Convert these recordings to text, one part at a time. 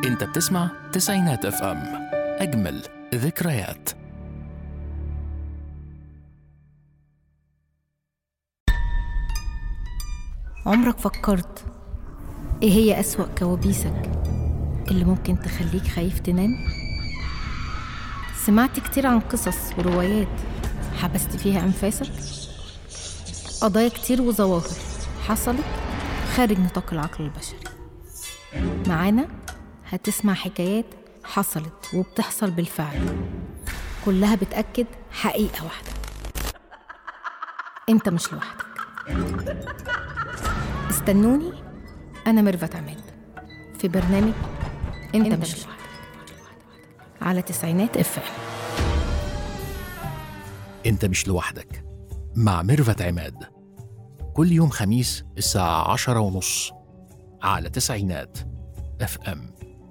انت بتسمع تسعينات اف ام اجمل ذكريات عمرك فكرت ايه هي أسوأ كوابيسك اللي ممكن تخليك خايف تنام؟ سمعت كتير عن قصص وروايات حبست فيها أنفاسك؟ قضايا كتير وظواهر حصلت خارج نطاق العقل البشري معانا هتسمع حكايات حصلت وبتحصل بالفعل كلها بتأكد حقيقة واحدة انت مش لوحدك استنوني أنا ميرفت عماد في برنامج أنت, انت مش لوحدك على تسعينات اف ام انت مش لوحدك مع ميرفت عماد كل يوم خميس الساعة عشرة ونص على تسعينات اف ام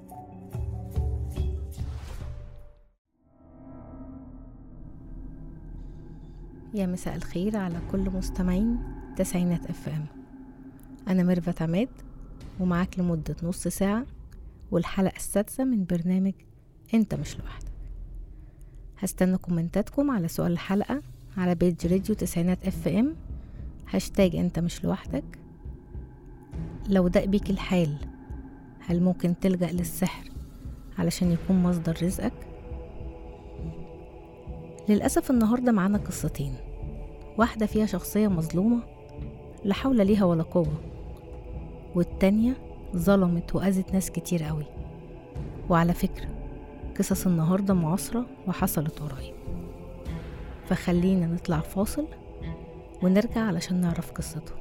يا مساء الخير على كل مستمعين تسعينات اف ام انا ميرفت عماد ومعاك لمدة نص ساعة والحلقة السادسة من برنامج انت مش لوحدك هستنى كومنتاتكم على سؤال الحلقة على بيج راديو تسعينات اف ام هاشتاج انت مش لوحدك لو دق بيك الحال هل ممكن تلجأ للسحر علشان يكون مصدر رزقك للأسف النهاردة معانا قصتين واحدة فيها شخصية مظلومة لا حول ليها ولا قوة والتانية ظلمت وأذت ناس كتير قوي وعلى فكرة قصص النهاردة معاصرة وحصلت قريب فخلينا نطلع فاصل ونرجع علشان نعرف قصتهم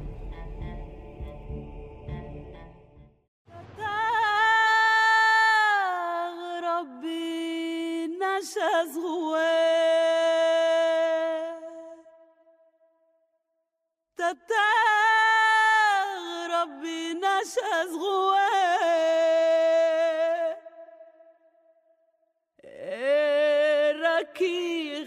ربي نشاز غواه تتاغ ربي نشاز غواه راكي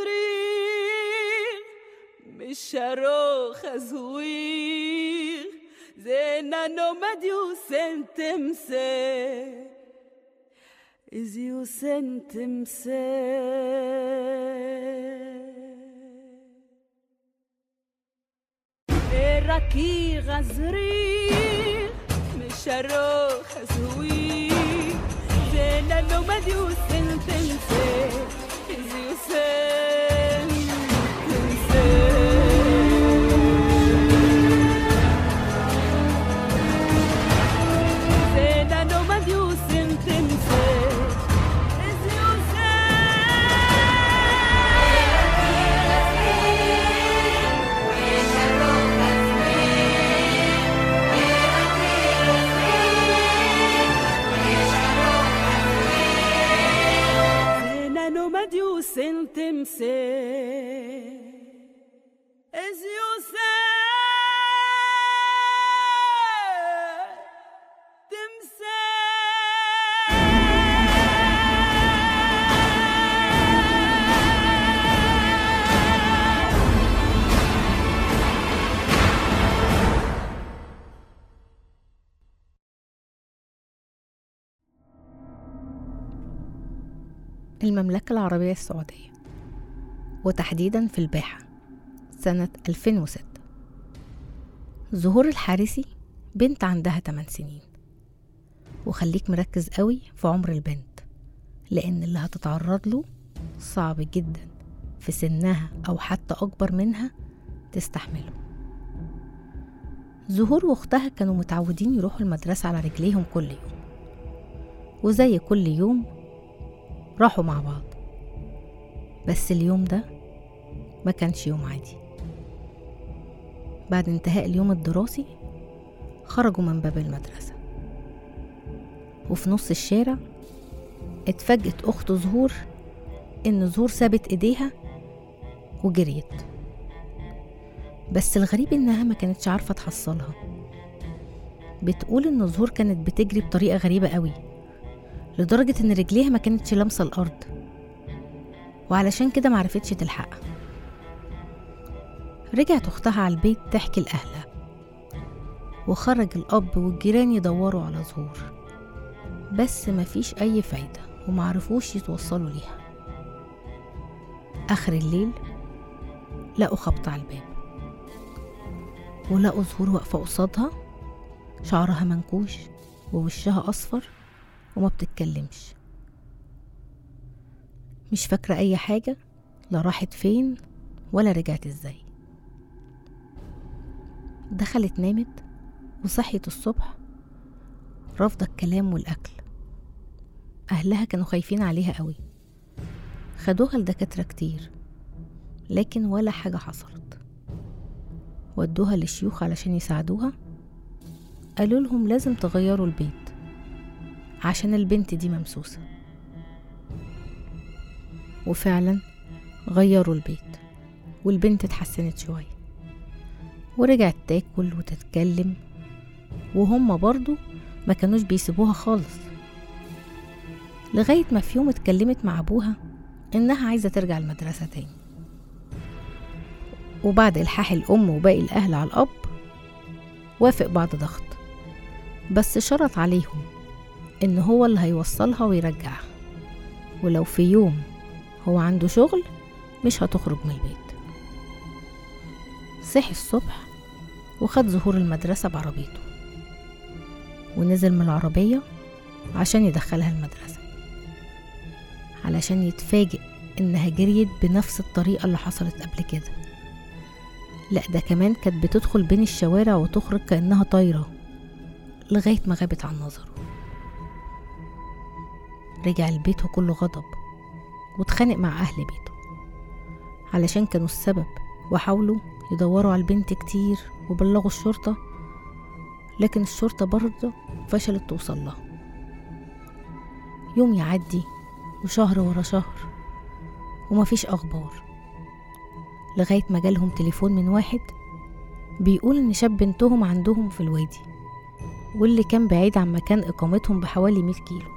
غزرين مش شروخ زويغ زينا نومد يوسن تمسك إذ يوسن تمسك راكي غزرين مش شروخ زويغ زينا نومد يوسن تمسك إذ يوسن تمسك زينا نومد يوسن تمسك إذ زينا نومد يوسن تمسك إذ يوسن المملكة العربية السعودية وتحديدا في الباحة سنة 2006 زهور الحارسي بنت عندها 8 سنين وخليك مركز قوي في عمر البنت لأن اللي هتتعرض له صعب جدا في سنها أو حتى أكبر منها تستحمله زهور واختها كانوا متعودين يروحوا المدرسة على رجليهم كل يوم وزي كل يوم راحوا مع بعض بس اليوم ده ما كانش يوم عادي بعد انتهاء اليوم الدراسي خرجوا من باب المدرسة وفي نص الشارع اتفاجئت أخت زهور إن زهور سابت إيديها وجريت بس الغريب إنها ما كانتش عارفة تحصلها بتقول إن زهور كانت بتجري بطريقة غريبة قوي لدرجة إن رجليها ما كانتش لامسة الأرض وعلشان كده معرفتش تلحقها رجعت أختها على البيت تحكي لأهلها وخرج الأب والجيران يدوروا على زهور بس مفيش أي فايدة ومعرفوش يتوصلوا ليها آخر الليل لقوا خبط على الباب ولقوا زهور واقفة قصادها شعرها منكوش ووشها أصفر وما بتتكلمش مش فاكرة أي حاجة لا راحت فين ولا رجعت ازاي دخلت نامت وصحيت الصبح رافضة الكلام والأكل أهلها كانوا خايفين عليها قوي خدوها لدكاترة كتير لكن ولا حاجة حصلت ودوها للشيوخ علشان يساعدوها قالوا لهم لازم تغيروا البيت عشان البنت دي ممسوسة وفعلا غيروا البيت والبنت اتحسنت شوية ورجعت تاكل وتتكلم وهم برضو ما كانوش بيسيبوها خالص لغاية ما في يوم اتكلمت مع أبوها إنها عايزة ترجع المدرسة تاني وبعد إلحاح الأم وباقي الأهل على الأب وافق بعد ضغط بس شرط عليهم إن هو اللي هيوصلها ويرجعها ولو في يوم هو عنده شغل مش هتخرج من البيت صحي الصبح وخد زهور المدرسة بعربيته ونزل من العربية عشان يدخلها المدرسة علشان يتفاجئ إنها جريت بنفس الطريقة اللي حصلت قبل كده لا ده كمان كانت بتدخل بين الشوارع وتخرج كأنها طايرة لغاية ما غابت عن نظره رجع البيت وكله غضب واتخانق مع أهل بيته علشان كانوا السبب وحاولوا يدوروا على البنت كتير وبلغوا الشرطة لكن الشرطة برضه فشلت توصل لها يوم يعدي وشهر ورا شهر ومفيش أخبار لغاية ما جالهم تليفون من واحد بيقول إن شاب بنتهم عندهم في الوادي واللي كان بعيد عن مكان إقامتهم بحوالي 100 كيلو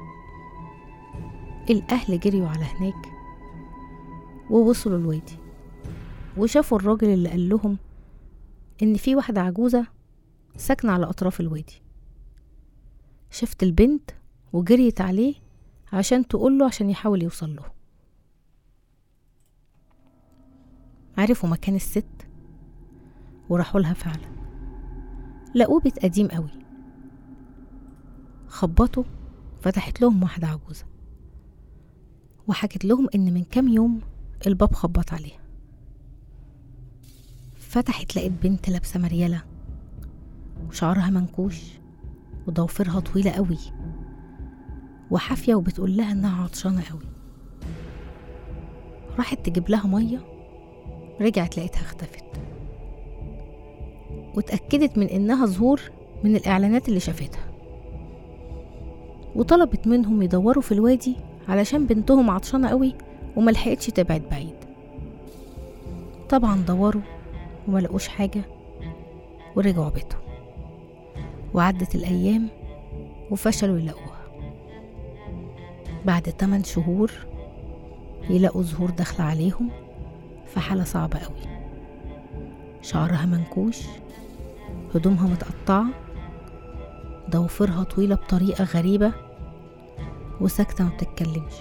الأهل جريوا على هناك ووصلوا الوادي وشافوا الراجل اللي قال لهم إن في واحدة عجوزة ساكنة على أطراف الوادي شفت البنت وجريت عليه عشان تقوله عشان يحاول يوصل له عرفوا مكان الست وراحوا لها فعلا لقوه بيت قديم قوي خبطوا فتحت لهم واحدة عجوزة وحكت لهم إن من كام يوم الباب خبط عليها فتحت لقيت بنت لابسة مريالة وشعرها منكوش وضوافرها طويلة قوي وحافية وبتقول لها إنها عطشانة قوي راحت تجيب لها مية رجعت لقيتها اختفت واتأكدت من إنها ظهور من الإعلانات اللي شافتها وطلبت منهم يدوروا في الوادي علشان بنتهم عطشانة قوي وملحقتش تبعد بعيد طبعا دوروا وما لقوش حاجة ورجعوا بيتهم وعدت الأيام وفشلوا يلاقوها بعد 8 شهور يلاقوا زهور داخلة عليهم في حالة صعبة قوي شعرها منكوش هدومها متقطعة ضوافرها طويلة بطريقة غريبة وساكتة ما بتتكلمش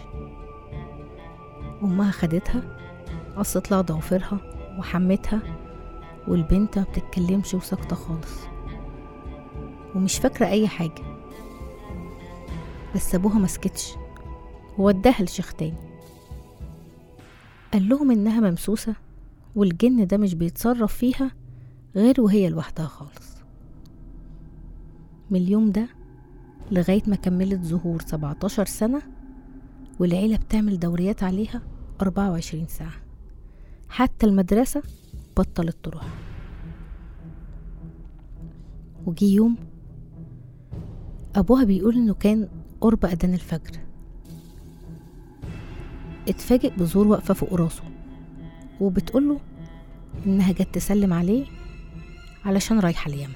أمها خدتها قصت لها ضوافرها وحمتها والبنت ما بتتكلمش وساكتة خالص ومش فاكرة أي حاجة بس أبوها مسكتش ووداها لشيخ تاني قال لهم إنها ممسوسة والجن ده مش بيتصرف فيها غير وهي لوحدها خالص من اليوم ده لغاية ما كملت ظهور 17 سنة والعيلة بتعمل دوريات عليها 24 ساعة حتى المدرسة بطلت تروح وجي يوم أبوها بيقول إنه كان قرب أذان الفجر اتفاجئ بزور واقفة فوق راسه وبتقوله إنها جت تسلم عليه علشان رايحة اليمن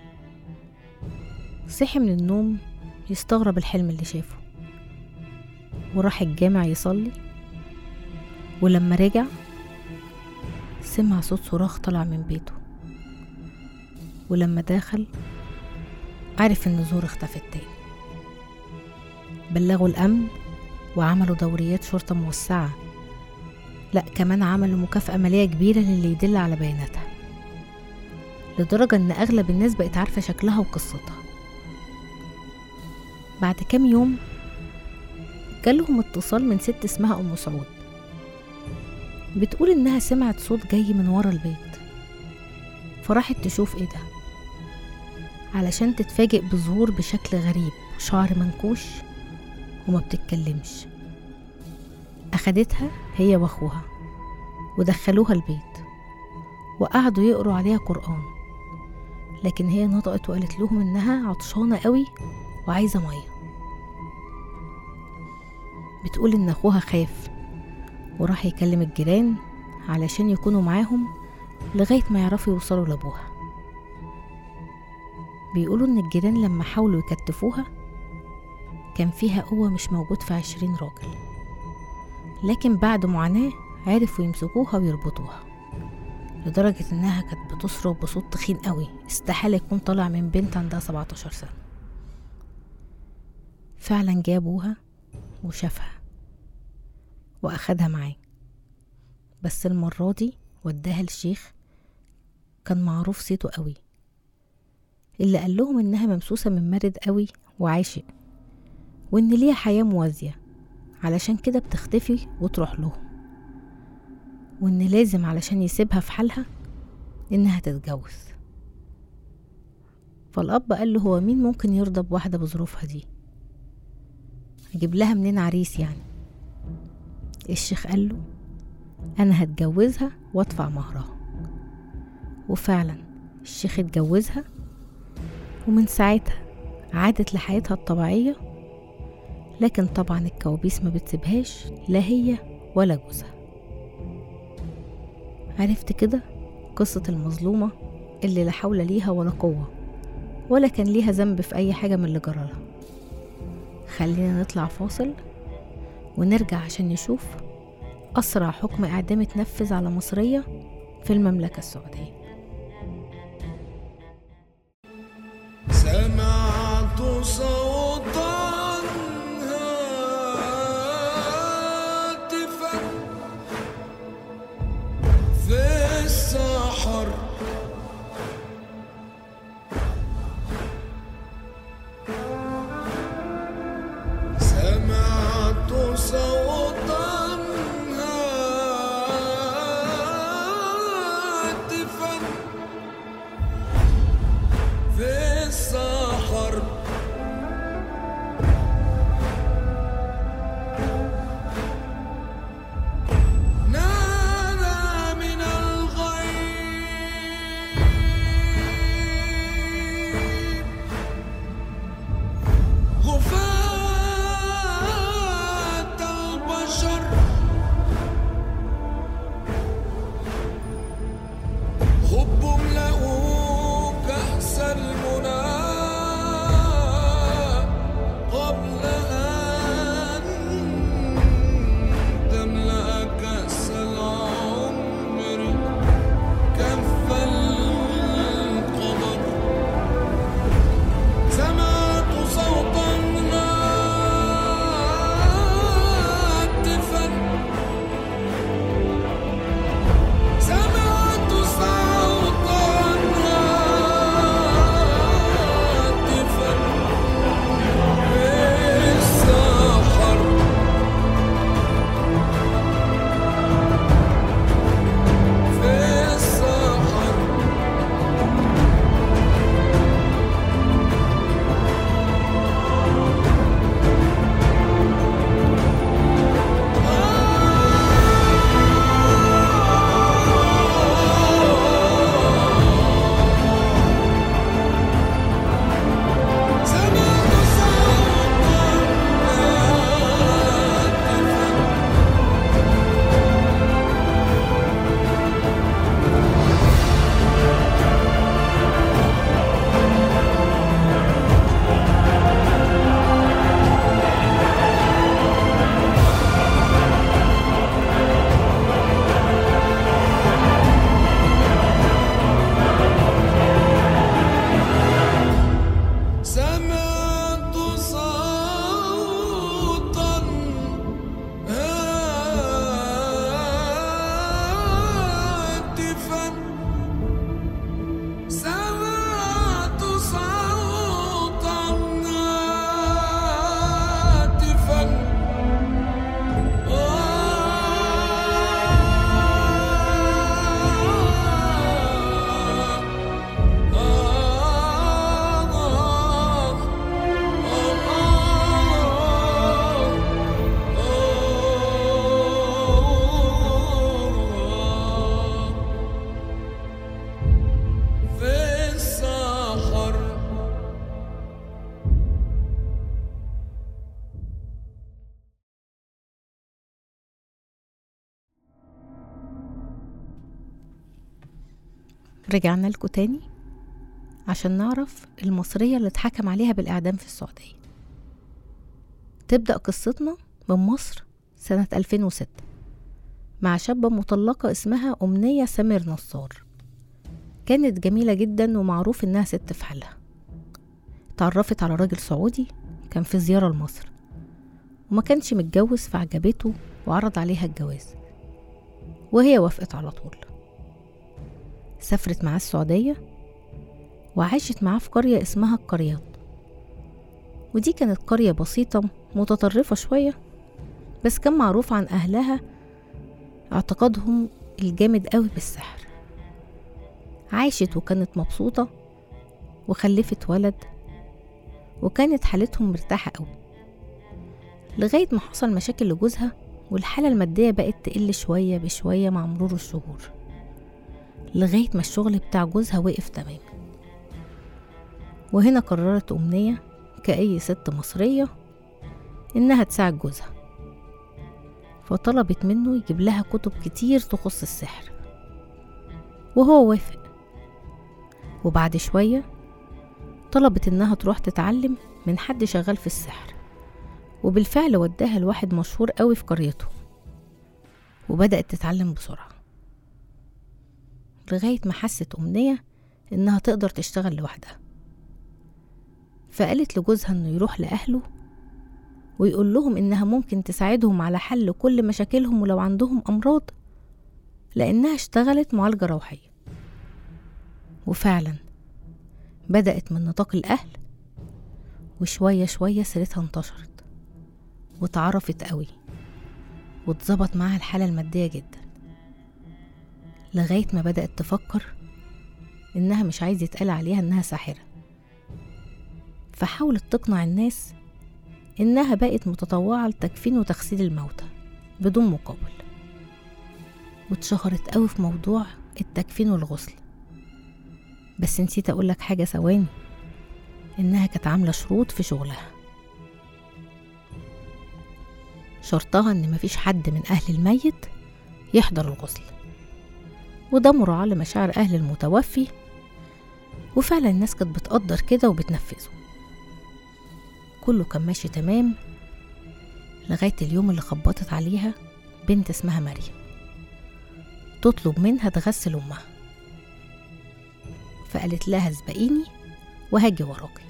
صحي من النوم يستغرب الحلم اللي شافه وراح الجامع يصلي ولما رجع سمع صوت صراخ طلع من بيته ولما دخل عرف ان زور اختفت تاني بلغوا الأمن وعملوا دوريات شرطة موسعة لا كمان عملوا مكافأة مالية كبيرة للي يدل على بياناتها لدرجة إن أغلب الناس بقت عارفة شكلها وقصتها بعد كام يوم جالهم اتصال من ست اسمها أم سعود بتقول إنها سمعت صوت جاي من ورا البيت فراحت تشوف إيه ده علشان تتفاجئ بظهور بشكل غريب شعر منكوش وما بتتكلمش أخدتها هي وأخوها ودخلوها البيت وقعدوا يقروا عليها قرآن لكن هي نطقت وقالت لهم إنها عطشانة قوي وعايزة مية بتقول إن أخوها خاف وراح يكلم الجيران علشان يكونوا معاهم لغاية ما يعرفوا يوصلوا لأبوها بيقولوا إن الجيران لما حاولوا يكتفوها كان فيها قوة مش موجود في عشرين راجل لكن بعد معاناة عرفوا يمسكوها ويربطوها لدرجة إنها كانت بتصرخ بصوت تخين قوي استحالة يكون طالع من بنت عندها 17 سنة فعلا جابوها وشافها وأخدها معاه بس المرة دي وداها الشيخ كان معروف صيته قوي اللي قال لهم إنها ممسوسة من مرض قوي وعاشق وإن ليها حياة موازية علشان كده بتختفي وتروح لهم وإن لازم علشان يسيبها في حالها إنها تتجوز فالأب قال له هو مين ممكن يرضى بواحدة بظروفها دي أجيب لها منين عريس يعني الشيخ قال له أنا هتجوزها وأدفع مهرها وفعلا الشيخ اتجوزها ومن ساعتها عادت لحياتها الطبيعية لكن طبعا الكوابيس ما بتسيبهاش لا هي ولا جوزها عرفت كده قصة المظلومة اللي لا حول ليها ولا قوة ولا كان ليها ذنب في أي حاجة من اللي جرالها خلينا نطلع فاصل ونرجع عشان نشوف أسرع حكم إعدام اتنفذ على مصرية في المملكة السعودية سمعت صوتا هاتفا في السحر سمعت صوتا هاتفا رجعنا لكم تاني عشان نعرف المصرية اللي اتحكم عليها بالإعدام في السعودية تبدأ قصتنا من مصر سنة 2006 مع شابة مطلقة اسمها أمنية سمير نصار كانت جميلة جدا ومعروف إنها ست في حالها اتعرفت على راجل سعودي كان في زيارة لمصر وما كانش متجوز فعجبته وعرض عليها الجواز وهي وافقت على طول سافرت معاه السعودية وعاشت معاه في قرية اسمها القريات ودي كانت قرية بسيطة متطرفة شوية بس كان معروف عن أهلها اعتقادهم الجامد قوي بالسحر عاشت وكانت مبسوطة وخلفت ولد وكانت حالتهم مرتاحة قوي لغاية ما حصل مشاكل لجوزها والحالة المادية بقت تقل شوية بشوية مع مرور الشهور لغاية ما الشغل بتاع جوزها وقف تماما وهنا قررت أمنية كأي ست مصرية إنها تساعد جوزها فطلبت منه يجيب لها كتب كتير تخص السحر وهو وافق وبعد شوية طلبت إنها تروح تتعلم من حد شغال في السحر وبالفعل وداها لواحد مشهور قوي في قريته وبدأت تتعلم بسرعة لغاية ما حست أمنية إنها تقدر تشتغل لوحدها فقالت لجوزها إنه يروح لأهله ويقول لهم إنها ممكن تساعدهم على حل كل مشاكلهم ولو عندهم أمراض لأنها اشتغلت معالجة روحية وفعلا بدأت من نطاق الأهل وشوية شوية سيرتها انتشرت واتعرفت قوي واتظبط معاها الحالة المادية جدا لغاية ما بدأت تفكر إنها مش عايز يتقال عليها إنها ساحرة فحاولت تقنع الناس إنها بقت متطوعة لتكفين وتغسيل الموتى بدون مقابل واتشهرت قوي في موضوع التكفين والغسل بس نسيت أقولك حاجة ثواني إنها كانت عاملة شروط في شغلها شرطها إن مفيش حد من أهل الميت يحضر الغسل وده مراعاة لمشاعر أهل المتوفي وفعلا الناس كانت بتقدر كده وبتنفذه كله كان ماشي تمام لغاية اليوم اللي خبطت عليها بنت اسمها مريم تطلب منها تغسل أمها فقالت لها اسبقيني وهاجي وراكي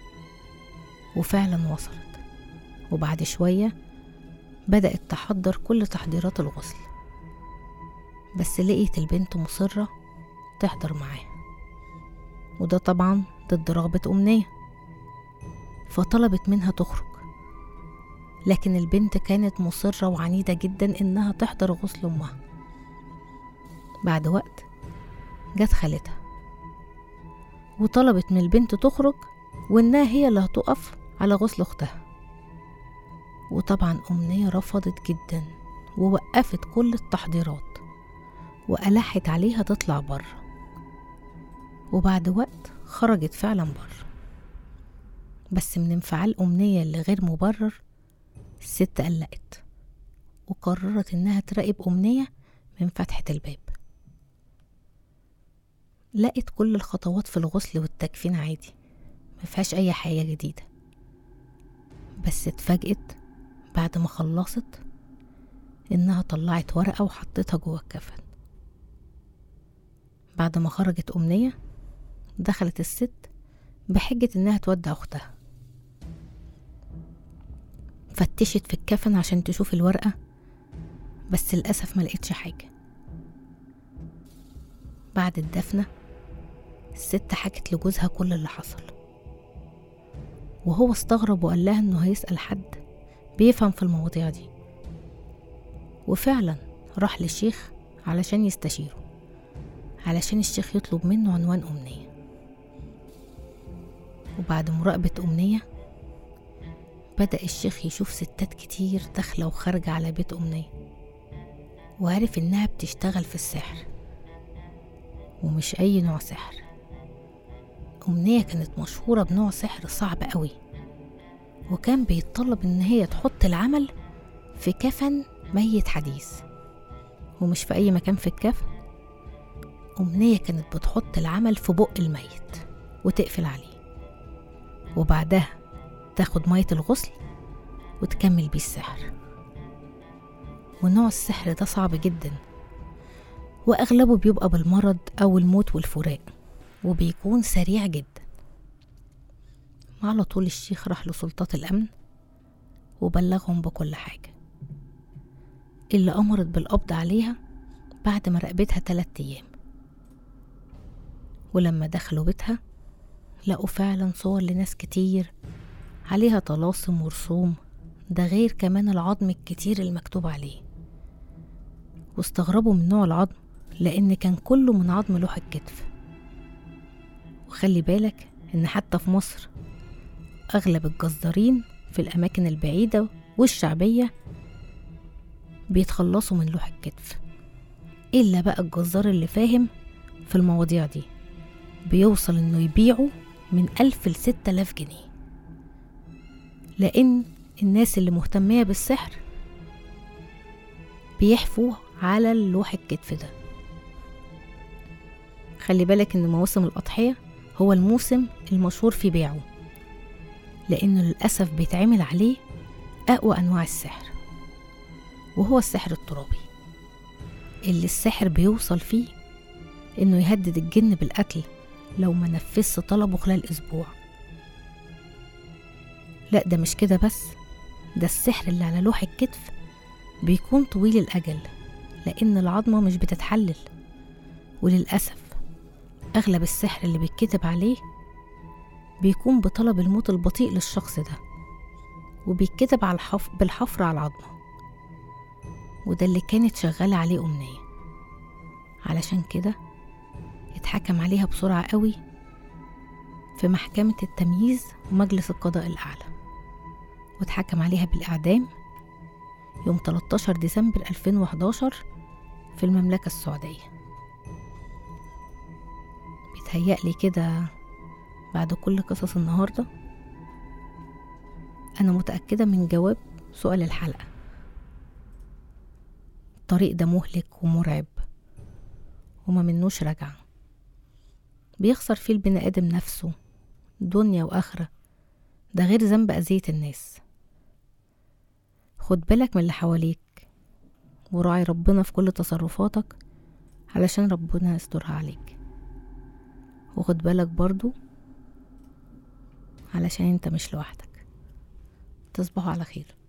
وفعلا وصلت وبعد شوية بدأت تحضر كل تحضيرات الغسل بس لقيت البنت مصرة تحضر معاها وده طبعا ضد رغبة أمنية فطلبت منها تخرج لكن البنت كانت مصرة وعنيدة جدا إنها تحضر غسل أمها بعد وقت جت خالتها وطلبت من البنت تخرج وإنها هي اللي هتقف على غسل أختها وطبعا أمنية رفضت جدا ووقفت كل التحضيرات وألحت عليها تطلع بره وبعد وقت خرجت فعلا بره بس من انفعال أمنية اللي غير مبرر الست قلقت وقررت إنها تراقب أمنية من فتحة الباب لقت كل الخطوات في الغسل والتكفين عادي مفيهاش أي حاجة جديدة بس اتفاجئت بعد ما خلصت إنها طلعت ورقة وحطتها جوه الكفن بعد ما خرجت أمنية دخلت الست بحجة إنها تودع أختها فتشت في الكفن عشان تشوف الورقة بس للأسف ما لقيتش حاجة بعد الدفنة الست حكت لجوزها كل اللي حصل وهو استغرب وقال لها انه هيسأل حد بيفهم في المواضيع دي وفعلا راح للشيخ علشان يستشيره علشان الشيخ يطلب منه عنوان أمنية وبعد مراقبة أمنية بدأ الشيخ يشوف ستات كتير داخلة وخارجة على بيت أمنية وعرف إنها بتشتغل في السحر ومش أي نوع سحر أمنية كانت مشهورة بنوع سحر صعب قوي وكان بيتطلب إن هي تحط العمل في كفن ميت حديث ومش في أي مكان في الكفن أمنية كانت بتحط العمل في بق الميت وتقفل عليه وبعدها تاخد مية الغسل وتكمل بيه السحر ونوع السحر ده صعب جدا وأغلبه بيبقى بالمرض أو الموت والفراق وبيكون سريع جدا على طول الشيخ راح لسلطات الأمن وبلغهم بكل حاجة اللي أمرت بالقبض عليها بعد مراقبتها تلات أيام ولما دخلوا بيتها لقوا فعلا صور لناس كتير عليها طلاسم ورسوم ده غير كمان العظم الكتير المكتوب عليه واستغربوا من نوع العظم لأن كان كله من عظم لوح الكتف وخلي بالك إن حتى في مصر أغلب الجزارين في الأماكن البعيدة والشعبية بيتخلصوا من لوح الكتف إلا بقى الجزار اللي فاهم في المواضيع دي بيوصل إنه يبيعه من ألف لستة آلاف جنيه لأن الناس اللي مهتمية بالسحر بيحفوا على اللوح الكتف ده خلي بالك إن مواسم الأضحية هو الموسم المشهور في بيعه لأنه للأسف بيتعمل عليه أقوى أنواع السحر وهو السحر الترابي اللي السحر بيوصل فيه إنه يهدد الجن بالقتل لو ما نفذش طلبه خلال أسبوع لا ده مش كده بس ده السحر اللي على لوح الكتف بيكون طويل الأجل لأن العظمة مش بتتحلل وللأسف أغلب السحر اللي بيتكتب عليه بيكون بطلب الموت البطيء للشخص ده وبيتكتب على الحف... بالحفر على العظمة وده اللي كانت شغالة عليه أمنية علشان كده اتحكم عليها بسرعة قوي في محكمة التمييز ومجلس القضاء الأعلى واتحكم عليها بالإعدام يوم 13 ديسمبر 2011 في المملكة السعودية بيتهيألي كده بعد كل قصص النهاردة أنا متأكدة من جواب سؤال الحلقة الطريق ده مهلك ومرعب وما منوش رجعة بيخسر فيه البني آدم نفسه دنيا وآخرة ده غير ذنب أذية الناس خد بالك من اللي حواليك وراعي ربنا في كل تصرفاتك علشان ربنا يسترها عليك وخد بالك برضو علشان انت مش لوحدك تصبحوا على خير